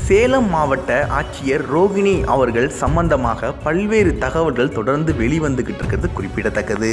சேலம் மாவட்ட ஆட்சியர் ரோகிணி அவர்கள் சம்பந்தமாக பல்வேறு தகவல்கள் தொடர்ந்து வெளிவந்துகிட்டு இருக்கிறது குறிப்பிடத்தக்கது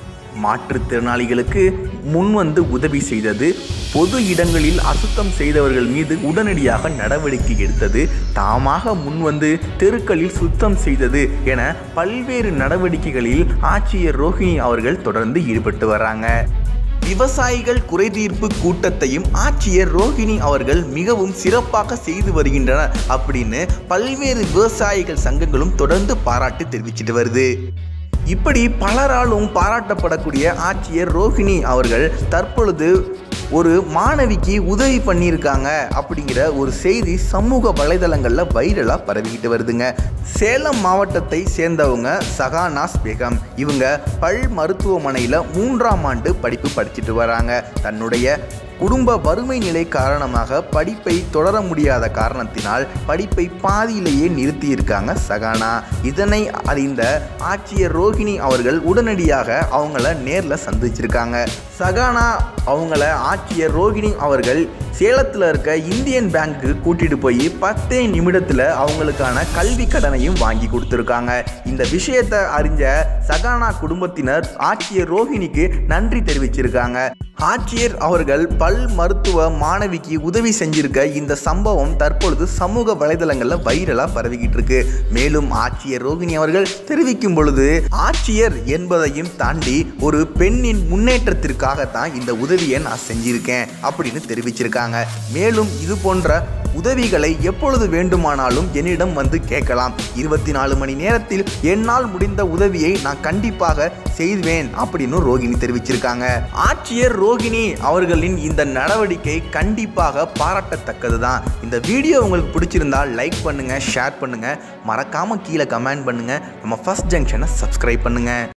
மாற்றுத்திறனாளிகளுக்கு முன்வந்து உதவி செய்தது பொது இடங்களில் அசுத்தம் செய்தவர்கள் மீது உடனடியாக நடவடிக்கை எடுத்தது தாமாக முன்வந்து தெருக்களில் சுத்தம் செய்தது என பல்வேறு நடவடிக்கைகளில் ஆட்சியர் ரோஹிணி அவர்கள் தொடர்ந்து ஈடுபட்டு வராங்க விவசாயிகள் குறைதீர்ப்பு கூட்டத்தையும் ஆட்சியர் ரோஹிணி அவர்கள் மிகவும் சிறப்பாக செய்து வருகின்றனர் அப்படின்னு பல்வேறு விவசாயிகள் சங்கங்களும் தொடர்ந்து பாராட்டு தெரிவிச்சிட்டு வருது இப்படி பலராலும் பாராட்டப்படக்கூடிய ஆட்சியர் ரோஹிணி அவர்கள் தற்பொழுது ஒரு மாணவிக்கு உதவி பண்ணியிருக்காங்க அப்படிங்கிற ஒரு செய்தி சமூக வலைதளங்களில் வைரலாக பரவிக்கிட்டு வருதுங்க சேலம் மாவட்டத்தை சேர்ந்தவங்க சகானாஸ் பேகம் இவங்க பல் மருத்துவமனையில் மூன்றாம் ஆண்டு படிப்பு படிச்சுட்டு வராங்க தன்னுடைய குடும்ப வறுமை நிலை காரணமாக படிப்பை தொடர முடியாத காரணத்தினால் படிப்பை பாதியிலேயே நிறுத்தியிருக்காங்க சகானா இதனை அறிந்த ஆட்சியர் ரோஹிணி அவர்கள் உடனடியாக அவங்கள நேரில் சந்திச்சிருக்காங்க சகானா அவங்கள ஆட்சியர் ரோஹிணி அவர்கள் சேலத்தில் இருக்க இந்தியன் பேங்க்கு கூட்டிட்டு போய் பத்தே நிமிடத்தில் அவங்களுக்கான கல்வி கடனையும் வாங்கி கொடுத்துருக்காங்க இந்த விஷயத்தை அறிஞ்ச சகானா குடும்பத்தினர் ஆட்சியர் ரோஹிணிக்கு நன்றி தெரிவிச்சிருக்காங்க ஆட்சியர் அவர்கள் பல் மருத்துவ மாணவிக்கு உதவி செஞ்சிருக்க இந்த சம்பவம் தற்பொழுது சமூக வலைதளங்களில் வைரலாக பரவிக்கிட்டு இருக்கு மேலும் ஆட்சியர் ரோகிணி அவர்கள் தெரிவிக்கும் பொழுது ஆட்சியர் என்பதையும் தாண்டி ஒரு பெண்ணின் முன்னேற்றத்திற்காகத்தான் இந்த உதவியை நான் செஞ்சிருக்கேன் அப்படின்னு தெரிவிச்சிருக்காங்க மேலும் இது போன்ற உதவிகளை எப்பொழுது வேண்டுமானாலும் என்னிடம் வந்து கேட்கலாம் இருபத்தி நாலு மணி நேரத்தில் என்னால் முடிந்த உதவியை நான் கண்டிப்பாக செய்வேன் அப்படின்னு ரோகிணி தெரிவிச்சிருக்காங்க ஆட்சியர் ரோகிணி அவர்களின் இந்த நடவடிக்கை கண்டிப்பாக பாராட்டத்தக்கது தான் இந்த வீடியோ உங்களுக்கு பிடிச்சிருந்தா லைக் பண்ணுங்க ஷேர் பண்ணுங்க மறக்காம கீழே கமெண்ட் பண்ணுங்க நம்ம ஃபர்ஸ்ட் ஜங்ஷனை சப்ஸ்கிரைப் பண்ணுங்க